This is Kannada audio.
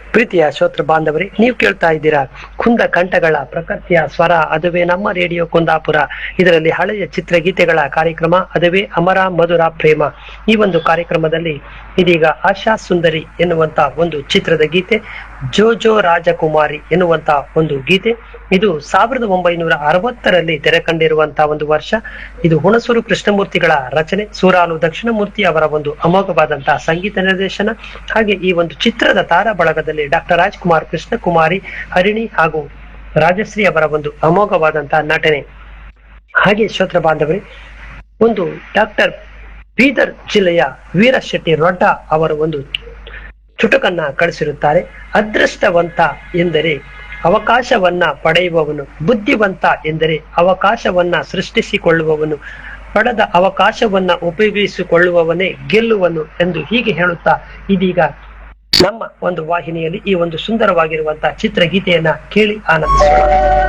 ಪ್ರೀತಿಯ ಶ್ರೋತೃ ಬಾಂಧವರೇ ನೀವು ಕೇಳ್ತಾ ಇದ್ದೀರಾ ಕುಂದ ಕಂಠಗಳ ಪ್ರಕೃತಿಯ ಸ್ವರ ಅದುವೇ ನಮ್ಮ ರೇಡಿಯೋ ಕುಂದಾಪುರ ಇದರಲ್ಲಿ ಹಳೆಯ ಚಿತ್ರಗೀತೆಗಳ ಕಾರ್ಯಕ್ರಮ ಅದುವೇ ಅಮರ ಮಧುರ ಪ್ರೇಮ ಈ ಒಂದು ಕಾರ್ಯಕ್ರಮದಲ್ಲಿ ಇದೀಗ ಆಶಾ ಸುಂದರಿ ಎನ್ನುವಂತ ಒಂದು ಚಿತ್ರದ ಗೀತೆ ಜೋಜೋ ರಾಜಕುಮಾರಿ ಎನ್ನುವಂತ ಒಂದು ಗೀತೆ ಇದು ಸಾವಿರದ ಒಂಬೈನೂರ ಅರವತ್ತರಲ್ಲಿ ತೆರೆ ಕಂಡಿರುವಂತಹ ಒಂದು ವರ್ಷ ಇದು ಹುಣಸೂರು ಕೃಷ್ಣಮೂರ್ತಿಗಳ ರಚನೆ ಸೂರಾಲು ದಕ್ಷಿಣಮೂರ್ತಿ ಅವರ ಒಂದು ಅಮೋಘವಾದಂತಹ ಸಂಗೀತ ನಿರ್ದೇಶನ ಹಾಗೆ ಈ ಒಂದು ಚಿತ್ರದ ತಾರಾ ಬಳಗದಲ್ಲಿ ಡಾಕ್ಟರ್ ರಾಜ್ಕುಮಾರ್ ಕೃಷ್ಣಕುಮಾರಿ ಹರಿಣಿ ಹಾಗೂ ರಾಜಶ್ರೀ ಅವರ ಒಂದು ಅಮೋಘವಾದಂತಹ ನಟನೆ ಹಾಗೆ ಶ್ರೋತ್ರ ಬಾಂಧವರೇ ಒಂದು ಡಾಕ್ಟರ್ ಬೀದರ್ ಜಿಲ್ಲೆಯ ವೀರಶೆಟ್ಟಿ ರೊಡ್ಡ ಅವರ ಒಂದು ಚುಟುಕನ್ನ ಕಳಿಸಿರುತ್ತಾರೆ ಅದೃಷ್ಟವಂತ ಎಂದರೆ ಅವಕಾಶವನ್ನ ಪಡೆಯುವವನು ಬುದ್ಧಿವಂತ ಎಂದರೆ ಅವಕಾಶವನ್ನ ಸೃಷ್ಟಿಸಿಕೊಳ್ಳುವವನು ಪಡೆದ ಅವಕಾಶವನ್ನ ಉಪಯೋಗಿಸಿಕೊಳ್ಳುವವನೇ ಗೆಲ್ಲುವನು ಎಂದು ಹೀಗೆ ಹೇಳುತ್ತಾ ಇದೀಗ ನಮ್ಮ ಒಂದು ವಾಹಿನಿಯಲ್ಲಿ ಈ ಒಂದು ಸುಂದರವಾಗಿರುವಂತಹ ಚಿತ್ರಗೀತೆಯನ್ನ ಕೇಳಿ ಆನಂದಿಸೋಣ